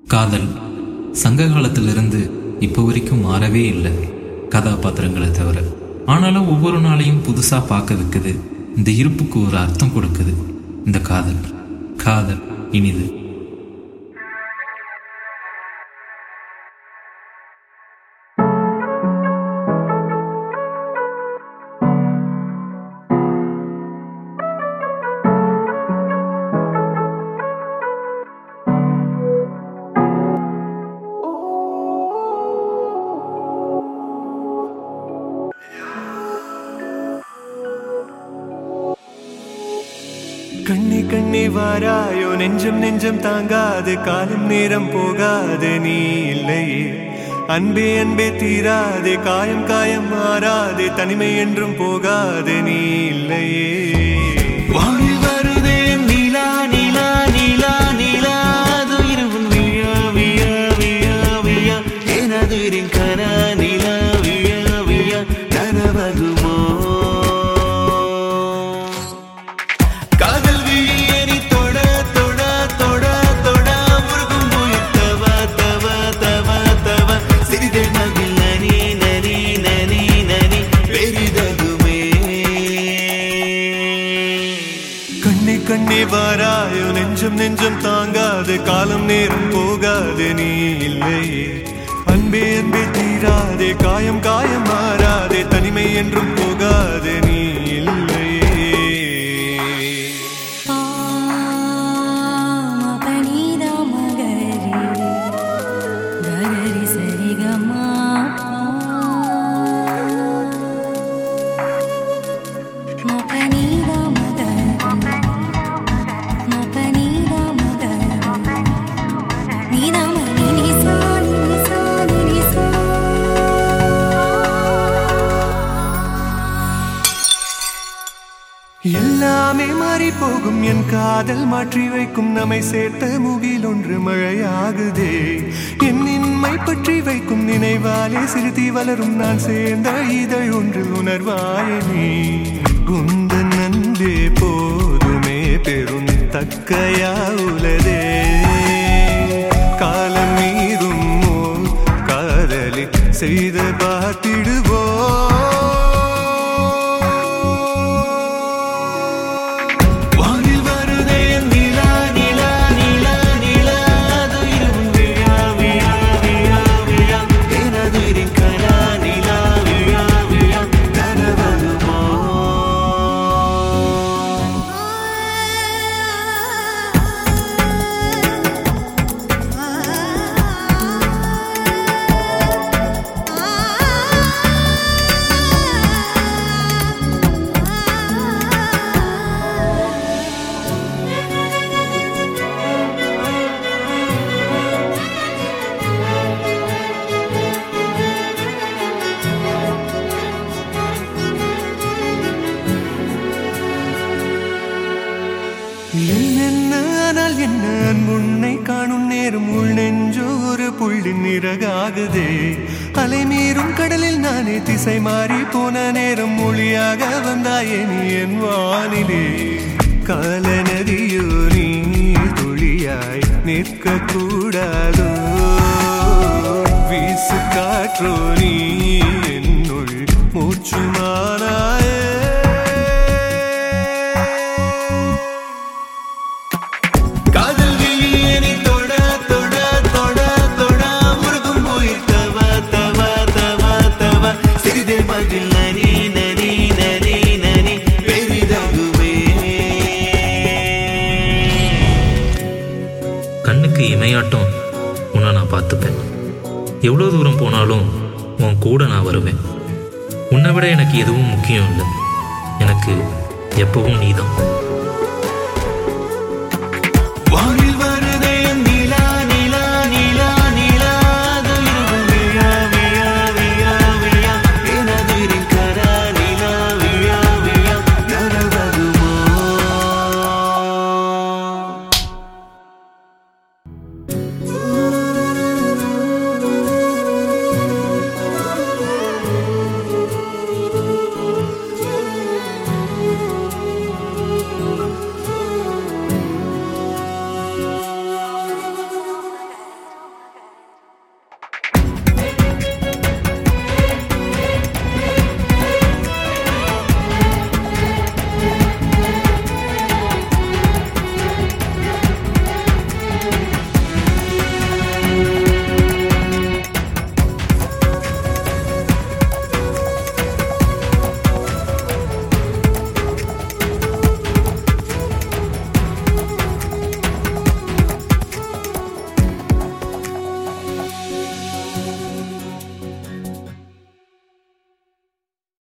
காதல் சங்க காலத்திலிருந்து இப்போ வரைக்கும் மாறவே இல்லை கதாபாத்திரங்களை தவிர ஆனாலும் ஒவ்வொரு நாளையும் புதுசா பார்க்க வைக்குது இந்த இருப்புக்கு ஒரு அர்த்தம் கொடுக்குது இந்த காதல் காதல் இனிது கண்ணி கண்ணி வாராயோ நெஞ்சம் நெஞ்சம் தாங்காது காலம் நேரம் போகாது நீ இல்லையே அன்பே அன்பே தீராதே காயம் காயம் மாறாதே தனிமை என்றும் போகாது நீ இல்லையே வானில் வருதே நிலா நிலா நிலா நிலா அது இரவும் விழா விழா விழா விழா எனதுரின் கனா நிலா விழா விழா கனவகுமோ காதல் விழியேறி தொட தொட தொட தொட முருகும் போய் தவ தவ தவ தவ சிறிது மகிழ் நனி நனி நனி நனி பெரிதகுமே கண்ணே கண்ணே வாராயோ நெஞ்சம் நெஞ்சம் தாங்காது காலம் நேரம் போகாது நீ இல்லையே அன்பே அன்பே தீராதே காயம் காயம் மாறாதே தனிமை என்றும் போகாது நீ இல்லையே பனிதா மகரி ககரி சரிகமா மபனிதா மகரி மபனிதா மகரி நீதா மணி நிசா நிசா நிசா எல்லாமே மாறி போகும் என் காதல் மாற்றி வைக்கும் நம்மை சேர்த்த முகில் ஒன்று மழையாகுதே என் இன்மை பற்றி வைக்கும் நினைவாலே சிறுதி வளரும் நான் சேர்ந்த இதழ் ஒன்றில் உணர்வாயனே குந்த நன்பே போதுமே பெரும் தக்கையா உலதே காலம் மீதும் ஓர் காதலி செய்த பார்த்திடுவோ வானில் வருதே நிலா நிலா நிலா நிலா அது இரவும் விழா விழா விழா விழா எனதுரின் கனா நிலா விழா விழா கனவருமோ என்னென்ன ஆனால் என்ன முன்னை காணும் நேரம் உள் நெஞ்சோ ஒரு புள்ளி நிறகாகுதே அலை மீறும் கடலில் நானே திசை மாறி போன நேரம் மொழியாக வந்தாயே நீ என் வானிலே கால நதியோ நீ துளியாய் நிற்க கூடாதோ வீசு காற்றோ நீ என்னுள் மூச்சுமானாயே காதல் விழியேறி தொட தொட தொட தொட முருகும் போய் தவ தவ தவ தவ சிறிதே மகிழ் நனி நனி நனி நனி பெரிதகுவே கண்ணுக்கு இமையாட்டம் உன்னை நான் பார்த்துப்பேன் எவ்வளோ தூரம் போனாலும் உன் கூட நான் வருவேன் உன்னை விட எனக்கு எதுவும் முக்கியம் இல்லை எனக்கு எப்பவும் நீதான்